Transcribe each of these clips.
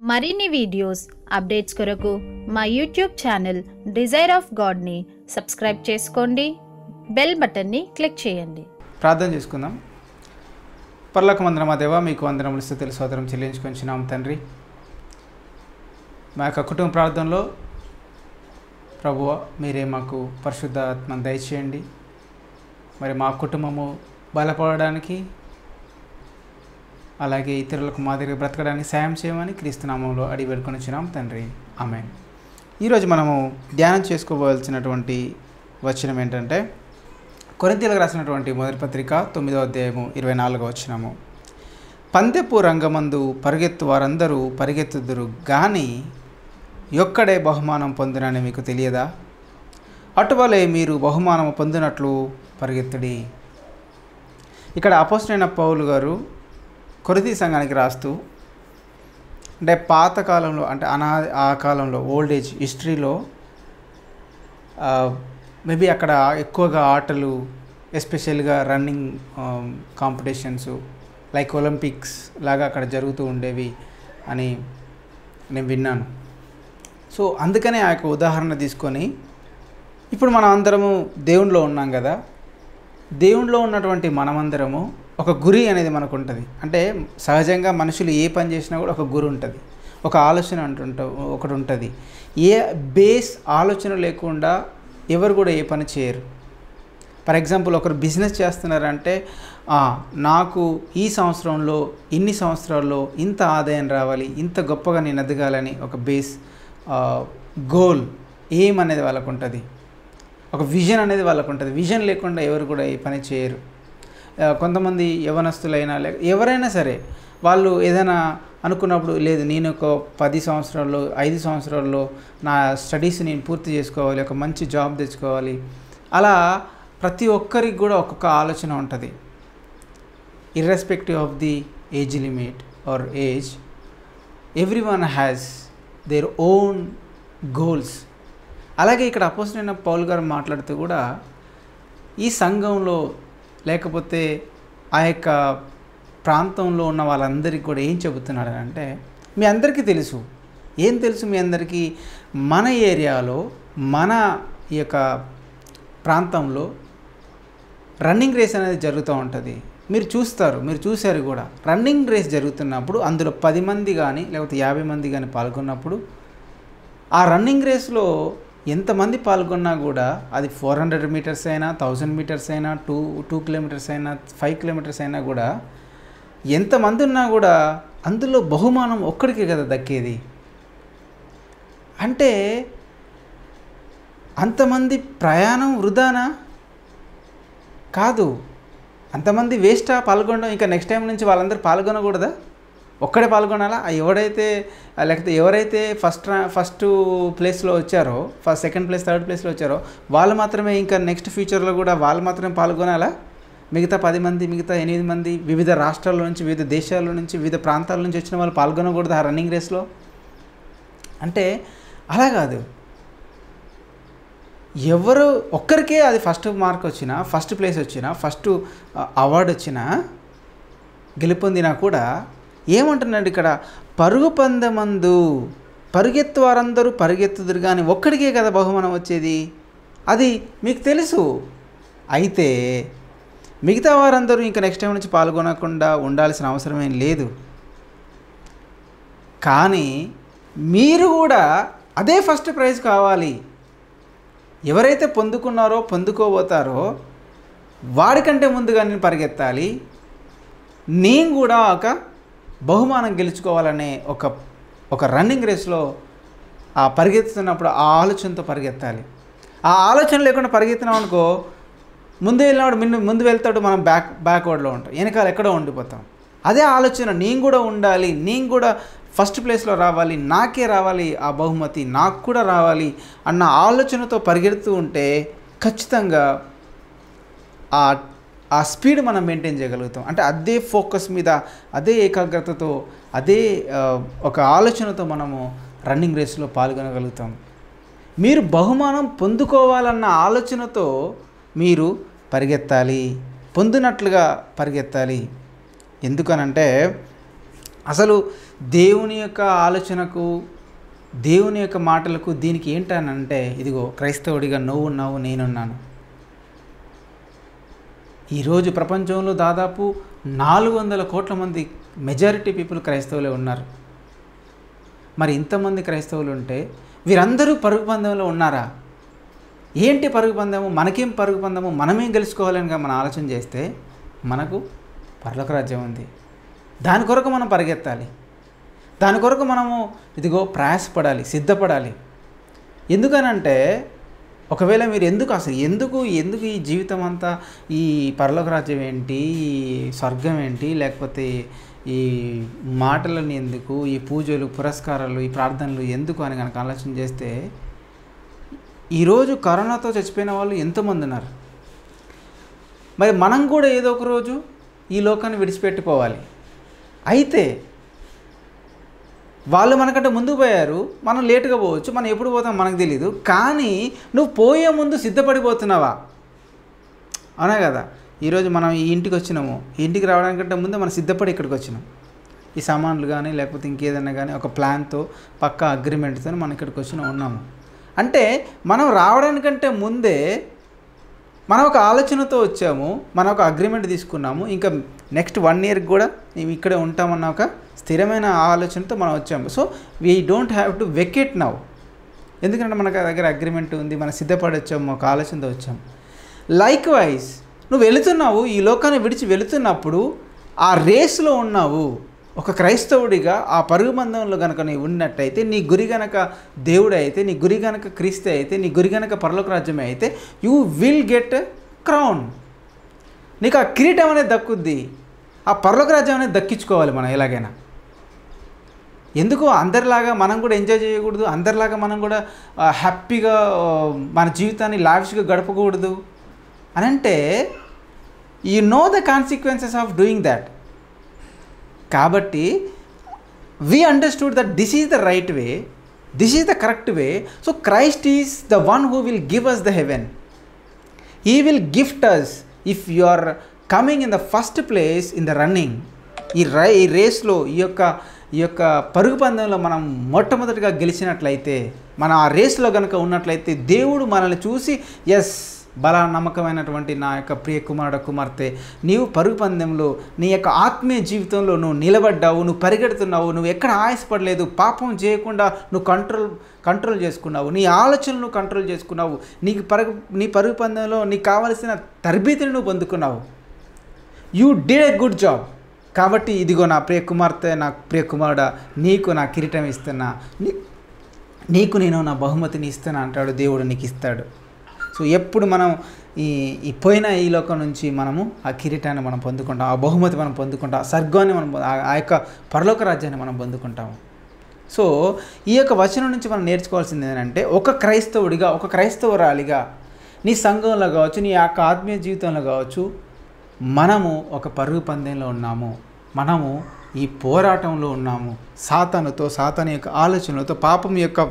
మరిన్ని videos updates కొరకు మా యూట్యూబ్ ఛానల్ డిజైర్ ఆఫ్ గాడ్ని సబ్స్క్రైబ్ చేసుకోండి బెల్ బటన్ని క్లిక్ చేయండి ప్రార్థన చేసుకుందాం పర్లోక మందిరం మా దేవ మీకు వందనములు స్థుతులు సోదరం చెల్లించుకొంచున్నాం తండ్రి మా యొక్క కుటుంబ ప్రార్థనలో ప్రభువ మీరే మాకు పరిశుద్ధ ఆత్మ దయచేయండి మరి మా కుటుంబము బలపడడానికి అలాగే ఇతరులకు మాదిరిగా బ్రతకడానికి సాయం చేయమని క్రీస్తునామంలో అడిగి వేడుకొనిచ్చినాం తండ్రి ఆమె ఈరోజు మనము ధ్యానం చేసుకోవాల్సినటువంటి వచనం ఏంటంటే కొరింతీలకు రాసినటువంటి మొదటి పత్రిక తొమ్మిదో అధ్యాయము ఇరవై నాలుగో వచ్చినము పందెపు రంగమందు పరిగెత్తు వారందరూ పరిగెత్తుదురు గాని యొక్కడే బహుమానం పొందునని మీకు తెలియదా అటువలే మీరు బహుమానం పొందినట్లు పరిగెత్తుడి ఇక్కడ అపోస్టైన పౌలు గారు కొరితి సంఘానికి రాస్తూ అంటే పాత కాలంలో అంటే అనా ఆ కాలంలో ఓల్డ్ ఏజ్ హిస్టరీలో మేబీ అక్కడ ఎక్కువగా ఆటలు ఎస్పెషల్గా రన్నింగ్ కాంపిటీషన్స్ లైక్ ఒలింపిక్స్ లాగా అక్కడ జరుగుతూ ఉండేవి అని నేను విన్నాను సో అందుకనే ఆ యొక్క ఉదాహరణ తీసుకొని ఇప్పుడు మనం అందరము దేవుణ్ణిలో ఉన్నాం కదా దేవుణ్ణిలో ఉన్నటువంటి మనమందరము ఒక గురి అనేది మనకు ఉంటుంది అంటే సహజంగా మనుషులు ఏ పని చేసినా కూడా ఒక గురి ఉంటుంది ఒక ఆలోచన అంటుంట ఒకటి ఉంటుంది ఏ బేస్ ఆలోచన లేకుండా ఎవరు కూడా ఏ పని చేయరు ఫర్ ఎగ్జాంపుల్ ఒకరు బిజినెస్ చేస్తున్నారంటే "ఆ, నాకు ఈ సంవత్సరంలో ఇన్ని సంవత్సరాల్లో ఇంత ఆదాయం రావాలి ఇంత గొప్పగా నేను ఎదగాలని ఒక బేస్ గోల్ ఏం అనేది వాళ్ళకు ఉంటుంది ఒక విజన్ అనేది వాళ్ళకు ఉంటుంది విజన్ లేకుండా ఎవరు కూడా ఈ పని చేయరు ఆ, కొంతమంది యవనస్తులైనా లేక ఎవరైనా సరే వాళ్ళు ఏదైనా అనుకున్నప్పుడు లేదు నేను ఒక పది సంవత్సరాల్లో ఐదు సంవత్సరాల్లో నా స్టడీస్ నేను పూర్తి చేసుకోవాలి ఒక మంచి జాబ్ తెచ్చుకోవాలి అలా ప్రతి ఒక్కరికి కూడా ఒక్కొక్క ఆలోచన ఉంటుంది irrespective of the age limit or age everyone has their own goals అలాగే ఇక్కడ అపోజిట్ పౌల్ గారు మాట్లాడుతూ కూడా ఈ సంఘంలో లేకపోతే ఆ యొక్క ప్రాంతంలో ఉన్న వాళ్ళందరికీ కూడా ఏం చెబుతున్నాడు అంటే మీ అందరికీ తెలుసు ఏం తెలుసు మీ అందరికీ మన ఏరియాలో మన ఈ యొక్క ప్రాంతంలో రన్నింగ్ రేస్ అనేది జరుగుతూ ఉంటుంది మీరు చూస్తారు మీరు చూశారు కూడా రన్నింగ్ రేస్ జరుగుతున్నప్పుడు అందులో పది మంది కానీ లేకపోతే యాభై మంది కానీ పాల్గొన్నప్పుడు ఆ రన్నింగ్ రేస్లో ఎంతమంది పాల్గొన్నా కూడా అది ఫోర్ హండ్రెడ్ మీటర్స్ అయినా థౌజండ్ మీటర్స్ అయినా టూ టూ కిలోమీటర్స్ అయినా ఫైవ్ కిలోమీటర్స్ అయినా కూడా ఎంతమంది ఉన్నా కూడా అందులో బహుమానం ఒక్కడికే కదా దక్కేది అంటే అంతమంది ప్రయాణం వృధానా కాదు అంతమంది వేస్టా పాల్గొనడం ఇంకా నెక్స్ట్ టైం నుంచి వాళ్ళందరూ పాల్గొనకూడదా ఒక్కడే పాల్గొనాలా ఆ ఎవడైతే ఆ లేకపోతే ఎవరైతే ఫస్ట్ రా ఫస్ట్ ప్లేస్లో వచ్చారో ఫస్ట్ సెకండ్ ప్లేస్ థర్డ్ ప్లేస్లో వచ్చారో వాళ్ళు మాత్రమే ఇంకా నెక్స్ట్ ఫ్యూచర్లో కూడా వాళ్ళు మాత్రమే పాల్గొనాలా మిగతా పది మంది మిగతా ఎనిమిది మంది వివిధ రాష్ట్రాల నుంచి వివిధ దేశాల నుంచి వివిధ ప్రాంతాల నుంచి వచ్చిన వాళ్ళు పాల్గొనకూడదు ఆ రన్నింగ్ రేస్లో అంటే అలా కాదు ఎవరు ఒక్కరికే అది ఫస్ట్ మార్క్ వచ్చినా ఫస్ట్ ప్లేస్ వచ్చినా ఫస్ట్ అవార్డు వచ్చినా గెలుపొందినా కూడా ఏమంటున్నాడు ఇక్కడ పరుగు పందమందు పరుగెత్తు వారందరూ పరిగెత్తుదురు కానీ ఒక్కడికే కదా బహుమానం వచ్చేది అది మీకు తెలుసు అయితే మిగతా వారందరూ ఇంకా నెక్స్ట్ టైం నుంచి పాల్గొనకుండా ఉండాల్సిన అవసరం ఏం లేదు కానీ మీరు కూడా అదే ఫస్ట్ ప్రైజ్ కావాలి ఎవరైతే పొందుకున్నారో పొందుకోబోతారో వాడికంటే ముందుగా నేను పరిగెత్తాలి నేను కూడా ఒక బహుమానం గెలుచుకోవాలనే ఒక ఒక రన్నింగ్ రేస్లో ఆ పరిగెత్తుతున్నప్పుడు ఆ ఆలోచనతో పరిగెత్తాలి ఆ ఆలోచన లేకుండా పరిగెత్తినాం అనుకో ముందు వెళ్ళినవాడు ముందు ముందు వెళ్తాడు మనం బ్యాక్ బ్యాక్వర్డ్లో ఉంటాం వెనకాల ఎక్కడో ఉండిపోతాం అదే ఆలోచన నేను కూడా ఉండాలి నేను కూడా ఫస్ట్ ప్లేస్లో రావాలి నాకే రావాలి ఆ బహుమతి నాకు కూడా రావాలి అన్న ఆలోచనతో పరిగెడుతూ ఉంటే ఖచ్చితంగా ఆ ఆ స్పీడ్ మనం మెయింటైన్ చేయగలుగుతాం అంటే అదే ఫోకస్ మీద అదే ఏకాగ్రతతో అదే ఆ, ఒక ఆలోచనతో మనము రన్నింగ్ రేస్లో పాల్గొనగలుగుతాం మీరు బహుమానం పొందుకోవాలన్న ఆలోచనతో మీరు పరిగెత్తాలి పొందినట్లుగా పరిగెత్తాలి ఎందుకనంటే అసలు దేవుని యొక్క ఆలోచనకు దేవుని యొక్క మాటలకు దీనికి ఏంటనంటే ఇదిగో క్రైస్తవుడిగా నువ్వు ఉన్నావు నేనున్నాను ఈరోజు ప్రపంచంలో దాదాపు నాలుగు వందల కోట్ల మంది మెజారిటీ పీపుల్ క్రైస్తవులే ఉన్నారు మరి ఇంతమంది క్రైస్తవులు ఉంటే వీరందరూ పరుగు పందెంలో ఉన్నారా ఏంటి పరుగు పందెము మనకేం పరుగు పందెము మనమేం గెలుచుకోవాలని మనం ఆలోచన చేస్తే మనకు పర్లోక రాజ్యం ఉంది దాని కొరకు మనం పరిగెత్తాలి దాని కొరకు మనము ఇదిగో ప్రయాసపడాలి సిద్ధపడాలి ఎందుకనంటే ఒకవేళ మీరు ఎందుకు అసలు ఎందుకు ఎందుకు ఈ జీవితం అంతా ఈ పరలోక రాజ్యం ఏంటి ఈ స్వర్గం ఏంటి లేకపోతే ఈ మాటలని ఎందుకు ఈ పూజలు పురస్కారాలు ఈ ప్రార్థనలు ఎందుకు అని కనుక ఆలోచన చేస్తే ఈరోజు కరోనాతో చచ్చిపోయిన వాళ్ళు ఎంతోమంది ఉన్నారు మరి మనం కూడా ఏదో ఒక రోజు ఈ లోకాన్ని విడిచిపెట్టుకోవాలి అయితే వాళ్ళు మనకంటే ముందు పోయారు మనం లేటుగా పోవచ్చు మనం ఎప్పుడు పోతాం మనకు తెలియదు కానీ నువ్వు పోయే ముందు సిద్ధపడిపోతున్నావా అవునా కదా ఈరోజు మనం ఈ ఇంటికి వచ్చినాము ఈ ఇంటికి రావడానికంటే ముందు మనం సిద్ధపడి ఇక్కడికి వచ్చినాం ఈ సామాన్లు కానీ లేకపోతే ఇంకేదైనా కానీ ఒక ప్లాన్తో పక్క అగ్రిమెంట్తో మనం ఇక్కడికి వచ్చిన ఉన్నాము అంటే మనం రావడానికంటే ముందే మనం ఒక ఆలోచనతో వచ్చాము మనం ఒక అగ్రిమెంట్ తీసుకున్నాము ఇంకా నెక్స్ట్ వన్ ఇయర్కి కూడా మేము ఇక్కడే ఉంటామన్న ఒక స్థిరమైన ఆలోచనతో మనం వచ్చాము so we don't have to vacate now ఎందుకంటే మనకు దగ్గర అగ్రిమెంట్ ఉంది మనం సిద్ధపడి వచ్చాము ఒక ఆలోచనతో వచ్చాము లైక్ వైజ్ నువ్వు వెళుతున్నావు ఈ లోకాన్ని విడిచి వెళుతున్నప్పుడు ఆ రేస్లో ఉన్నావు ఒక క్రైస్తవుడిగా ఆ పరుగు బంధంలో కనుక నీవు ఉన్నట్టయితే నీ గురి గనక దేవుడు అయితే నీ గురి గనక క్రీస్తు అయితే నీ గురి గనక పరలోక రాజ్యమే అయితే యూ విల్ గెట్ క్రౌన్ నీకు ఆ కిరీటం అనేది దక్కుద్ది ఆ పరలోక రాజ్యం అనేది దక్కించుకోవాలి మనం ఎలాగైనా ఎందుకు అందరిలాగా మనం కూడా ఎంజాయ్ చేయకూడదు అందరిలాగా మనం కూడా ఆ, హ్యాపీగా ఆ, మన జీవితాన్ని లావిష్గా గడపకూడదు అని అంటే you know the consequences of doing that కాబట్టి we understood that this is the right way this is the correct way so Christ is the one who will give us the heaven he will gift us if you are coming in the first place in the running ఈ రై ఈ రేస్లో ఈ యొక్క ఈ యొక్క పరుగు పందెంలో మనం మొట్టమొదటిగా గెలిచినట్లయితే మనం ఆ రేస్లో కనుక ఉన్నట్లయితే దేవుడు మనల్ని చూసి ఎస్ బల నమ్మకమైనటువంటి నా యొక్క ప్రియ కుమారుడు కుమార్తె నీవు పరుగు పందెంలో నీ యొక్క ఆత్మీయ జీవితంలో నువ్వు నిలబడ్డావు నువ్వు పరిగెడుతున్నావు నువ్వు ఎక్కడ ఆయాసపడలేదు పాపం చేయకుండా నువ్వు కంట్రోల్ కంట్రోల్ చేసుకున్నావు నీ ఆలోచనలు కంట్రోల్ చేసుకున్నావు నీకు పరుగు నీ పరుగు పందెంలో నీకు కావలసిన తరబీతిని నువ్వు పొందుకున్నావు you did a good job కాబట్టి ఇదిగో నా ప్రియ కుమార్తె నా ప్రియ కుమారుడా నీకు నా కిరీటం ఇస్తున్నా నీ నీకు నేను నా బహుమతిని ఇస్తాను అంటాడు దేవుడు నీకు ఇస్తాడు సో ఎప్పుడు మనం ఈ ఈ పోయిన ఈ లోకం నుంచి మనము ఆ కిరీటాన్ని మనం పొందుకుంటాం ఆ బహుమతి మనం పొందుకుంటాం ఆ స్వర్గాన్ని మనం పొ- ఆ- ఆ యొక్క పరలోక రాజ్యాన్ని మనం పొందుకుంటాము సో ఈ యొక్క వచనం నుంచి మనం నేర్చుకోవాల్సింది ఏంటంటే ఒక క్రైస్తవుడిగా ఒక క్రైస్తవురాలిగా నీ సంఘంలో కావచ్చు నీ యొక్క ఆత్మీయ జీవితంలో కావచ్చు మనము ఒక పరుగు పందెంలో ఉన్నాము మనము ఈ పోరాటంలో ఉన్నాము సాతానుతో సాతాను యొక్క ఆలోచనలతో పాపం యొక్క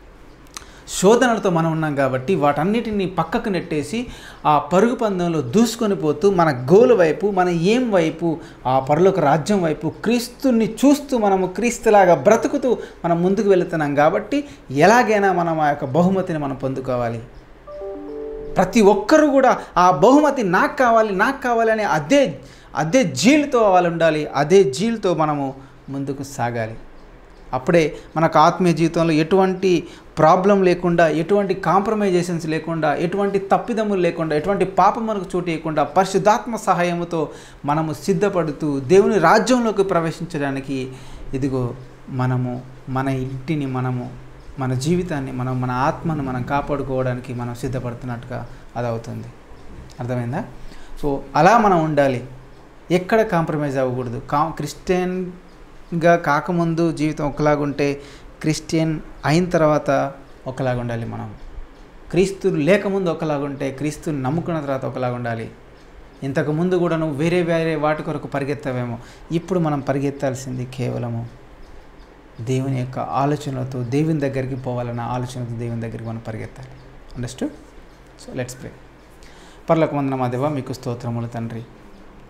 శోధనలతో మనం ఉన్నాం కాబట్టి వాటన్నిటిని పక్కకు నెట్టేసి ఆ పరుగు పందెంలో దూసుకొని పోతూ మన గోల్ వైపు మన ఏం వైపు ఆ పరలోక రాజ్యం వైపు క్రీస్తుని చూస్తూ మనము క్రీస్తులాగా బ్రతుకుతూ మనం ముందుకు వెళుతున్నాం కాబట్టి ఎలాగైనా మనం ఆ యొక్క బహుమతిని మనం పొందుకోవాలి ప్రతి ఒక్కరూ కూడా ఆ బహుమతి నాకు కావాలి నాకు కావాలి అనే అదే అదే జీలుతో వాళ్ళు ఉండాలి అదే జీలుతో మనము ముందుకు సాగాలి అప్పుడే మనకు ఆత్మీయ జీవితంలో ఎటువంటి ప్రాబ్లం లేకుండా ఎటువంటి కాంప్రమైజేషన్స్ లేకుండా ఎటువంటి తప్పిదములు లేకుండా ఎటువంటి పాపం మనకు చోటు ఇవ్వకుండా పరిశుద్ధాత్మ సహాయముతో మనము సిద్ధపడుతూ దేవుని రాజ్యంలోకి ప్రవేశించడానికి ఇదిగో మనము మన ఇంటిని మనము మన జీవితాన్ని మనం మన ఆత్మను మనం కాపాడుకోవడానికి మనం సిద్ధపడుతున్నట్టుగా అది అవుతుంది అర్థమైందా సో అలా మనం ఉండాలి ఎక్కడ కాంప్రమైజ్ అవ్వకూడదు కా క్రిస్టియన్గా కాకముందు జీవితం ఒకలాగుంటే క్రిస్టియన్ అయిన తర్వాత ఒకలాగా ఉండాలి మనం క్రీస్తు లేకముందు ఒకలాగుంటే క్రీస్తుని నమ్ముకున్న తర్వాత ఒకలాగా ఉండాలి ఇంతకుముందు కూడా నువ్వు వేరే వేరే వాటి కొరకు పరిగెత్తావేమో ఇప్పుడు మనం పరిగెత్తాల్సింది కేవలము దేవుని యొక్క ఆలోచనలతో దేవుని దగ్గరికి పోవాలన్న ఆలోచనతో దేవుని దగ్గరికి మనం పరిగెత్తాలి అండర్స్టూడ్ సో లెట్స్ ప్రే పర్లకు వందన మా దేవ మీకు స్తోత్రములు తండ్రి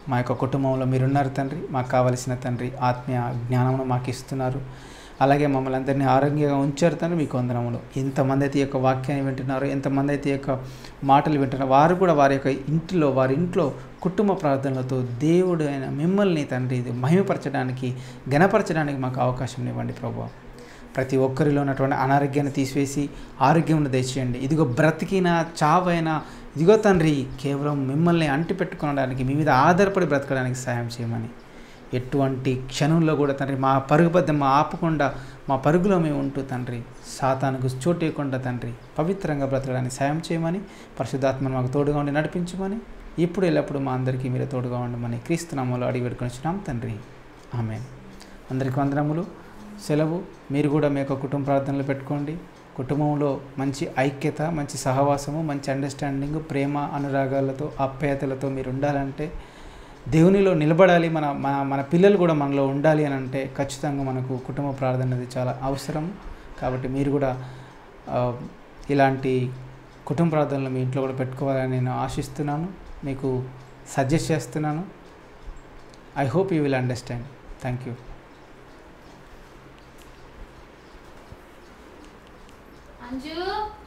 మా యొక్క కుటుంబంలో మీరున్నారు తండ్రి మాకు కావలసిన తండ్రి ఆత్మీయ జ్ఞానమును మాకు ఇస్తున్నారు అలాగే మమ్మల్ని అందరినీ ఆరోగ్యంగా ఉంచారు తండ్రి మీకు వందనములు ఎంతమంది అయితే ఈ యొక్క వాక్యాన్ని వింటున్నారో ఎంతమంది అయితే ఈ యొక్క మాటలు వింటున్నారో వారు కూడా వారి యొక్క ఇంటిలో వారి ఇంట్లో కుటుంబ ప్రార్థనలతో దేవుడు అయిన మిమ్మల్ని తండ్రి ఇది మహిమపరచడానికి గణపరచడానికి మాకు అవకాశం ఇవ్వండి ప్రభు ప్రతి ఒక్కరిలో ఉన్నటువంటి అనారోగ్యాన్ని తీసివేసి ఆరోగ్యం దయచేయండి ఇదిగో బ్రతికిన చావైనా ఇదిగో తండ్రి కేవలం మిమ్మల్ని అంటి పెట్టుకోవడానికి మీ మీద ఆధారపడి బ్రతకడానికి సాయం చేయమని ఎటువంటి క్షణంలో కూడా తండ్రి మా పరుగు బద్ద మా ఆపకుండా మా పరుగులో మేము ఉంటూ తండ్రి సాతానికి చోటు ఇవ్వకుండా తండ్రి పవిత్రంగా బ్రతకడానికి సాయం చేయమని పరిశుద్ధాత్మను మాకు తోడుగా ఉండి నడిపించమని ఇప్పుడు ఎల్లప్పుడు మా అందరికీ మీరు తోడుగా ఉండమని క్రీస్తునామంలో అడిగి పెట్టుకొని వచ్చినాం తండ్రి ఆమె అందరికీ వందనములు సెలవు మీరు కూడా మీ యొక్క కుటుంబ ప్రార్థనలు పెట్టుకోండి కుటుంబంలో మంచి ఐక్యత మంచి సహవాసము మంచి అండర్స్టాండింగ్ ప్రేమ అనురాగాలతో ఆప్యాయతలతో మీరు ఉండాలంటే దేవునిలో నిలబడాలి మన మన మన పిల్లలు కూడా మనలో ఉండాలి అని అంటే ఖచ్చితంగా మనకు కుటుంబ ప్రార్థన అనేది చాలా అవసరం కాబట్టి మీరు కూడా ఆ, ఇలాంటి కుటుంబ ప్రార్థనలు మీ ఇంట్లో కూడా పెట్టుకోవాలని నేను ఆశిస్తున్నాను మీకు సజెస్ట్ చేస్తున్నాను I hope you will understand thank you Anju